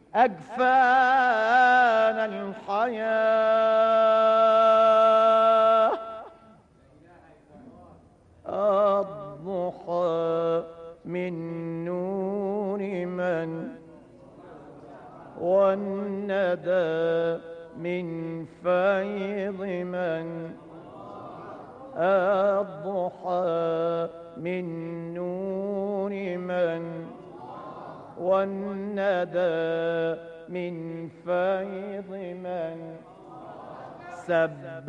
أجفان الحياة الضحى من نور من والندى من فيض من الضحى من نور من والندى من فيض من سب